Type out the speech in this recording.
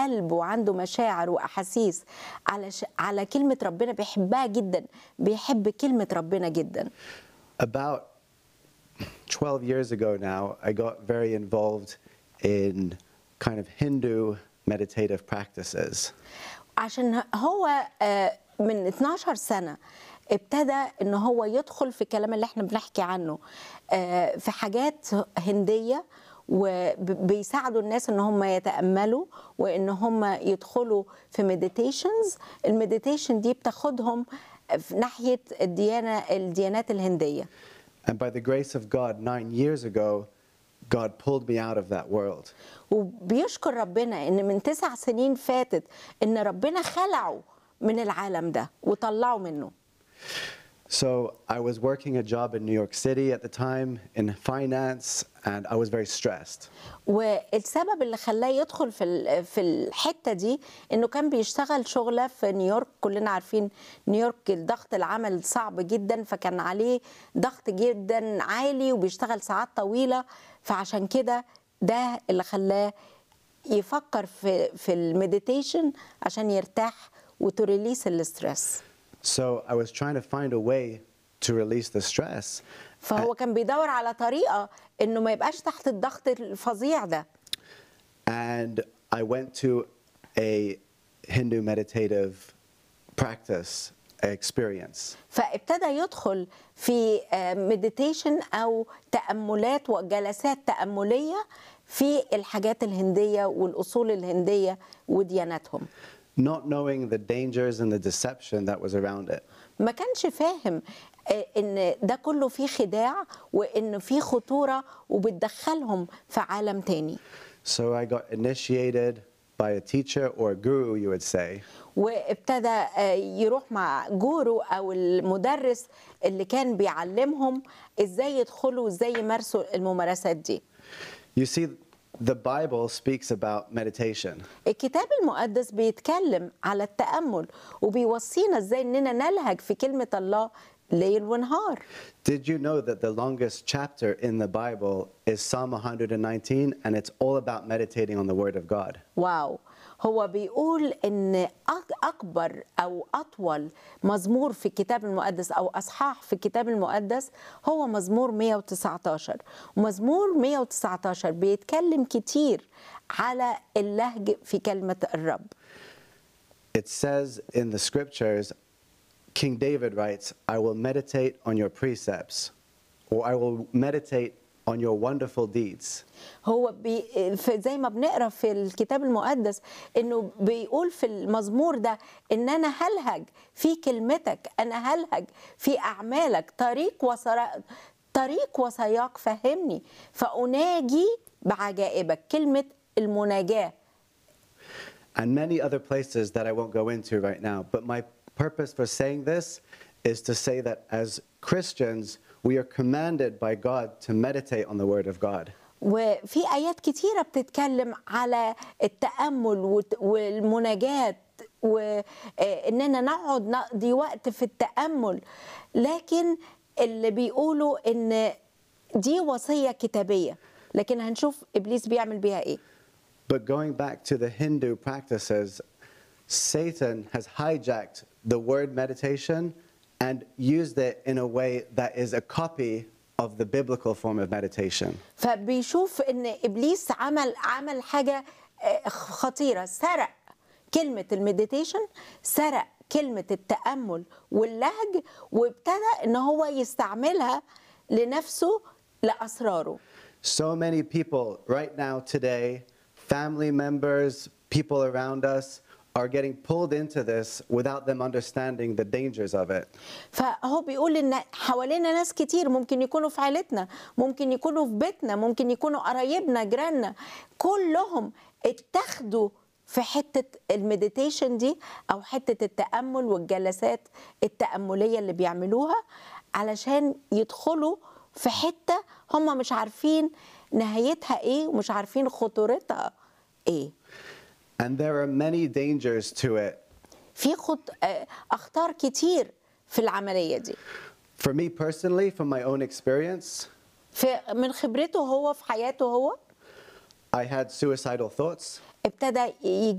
قلب وعنده مشاعر واحاسيس على ش... على كلمه ربنا بيحبها جدا بيحب كلمه ربنا جدا About 12 years ago now, I got very involved in kind of Hindu meditative practices. عشان هو آه، من 12 سنة ابتدى ان هو يدخل في الكلام اللي احنا بنحكي عنه آه، في حاجات هندية وبيساعدوا الناس ان هم يتأملوا وان هم يدخلوا في مديتيشنز المديتيشن دي بتاخدهم في ناحية الديانة الديانات الهندية And by the grace of God, nine years ago, God pulled me out of that world. وبيشكر ربنا ان من تسع سنين فاتت ان ربنا خلعه من العالم ده وطلعه منه So I was working a job in New York City at the time in finance, and I was very stressed. والسبب اللي خلاه يدخل في ال- في الحته دي انه كان بيشتغل شغله في نيويورك كلنا عارفين نيويورك ضغط العمل صعب جدا فكان عليه ضغط جدا عالي وبيشتغل ساعات طويله فعشان كده ده اللي خلاه يفكر في في المديتيشن عشان يرتاح وتريليس الاسترس So I was trying to find a way to release the stress. فهو كان بيدور على طريقه انه ما يبقاش تحت الضغط الفظيع ده And I went to a Hindu meditative practice experience. فابتدى يدخل في مديتيشن او تاملات وجلسات تامليه في الحاجات الهنديه والاصول الهنديه ودياناتهم not knowing the dangers and the deception that was around it. ما كانش فاهم آه، ان ده كله فيه خداع وان فيه خطوره وبتدخلهم في عالم تاني So I got initiated by a teacher or a guru, you would say, وابتدى آه، يروح مع جورو او المدرس اللي كان بيعلمهم ازاي يدخلوا وازاي يمارسوا الممارسات دي You see, the Bible speaks about meditation. الكتاب المقدس بيتكلم على التأمل وبيوصينا ازاي اننا نلهج في كلمة الله ليل ونهار Did you know that the longest chapter in the Bible is Psalm 119 and it's all about meditating on the Word of God? واو هو بيقول ان أك- اكبر او اطول مزمور في الكتاب المقدس او اصحاح في الكتاب المقدس هو مزمور 119 ومزمور 119 بيتكلم كتير على اللهج في كلمة الرب It says in the scriptures, King David writes, I will meditate on your precepts, or I will meditate on your wonderful deeds. هو بي في زي ما بنقرا في الكتاب المقدس انه بيقول في المزمور ده ان انا هلهج في كلمتك انا هلهج في اعمالك طريق وسرا طريق وسياق فهمني فاناجي بعجائبك كلمه المناجاه and many other places that I won't go into right now. But my purpose for saying this is to say that as Christians, we are commanded by God to meditate on the Word of God. وفي ايات كتيره بتتكلم على التامل وت- والمناجاه واننا نقعد نقضي وقت في التامل لكن اللي بيقولوا ان دي وصيه كتابيه لكن هنشوف ابليس بيعمل بيها ايه But going back to the Hindu practices, Satan has hijacked the word meditation and used it in a way that is a copy of the biblical form of meditation. فبيشوف ان ابليس عمل عمل حاجه آه، خطيره سرق كلمه المديتيشن سرق كلمه التامل واللهج وابتدى ان هو يستعملها لنفسه لاسراره So many people right now today, family members, people around us, are getting pulled into this without them understanding the dangers of it. فهو بيقول ان حوالينا ناس كتير ممكن يكونوا في عيلتنا ممكن يكونوا في بيتنا ممكن يكونوا قرايبنا جيراننا كلهم اتخذوا في حتة المديتيشن دي أو حتة التأمل والجلسات التأملية اللي بيعملوها علشان يدخلوا في حتة هم مش عارفين نهايتها إيه ومش عارفين خطورتها إيه And there are many dangers to it. في خط... آه، أخطار كتير في العملية دي For me personally, from my own experience, في من خبرته هو في حياته هو I had suicidal thoughts. ابتدى يجي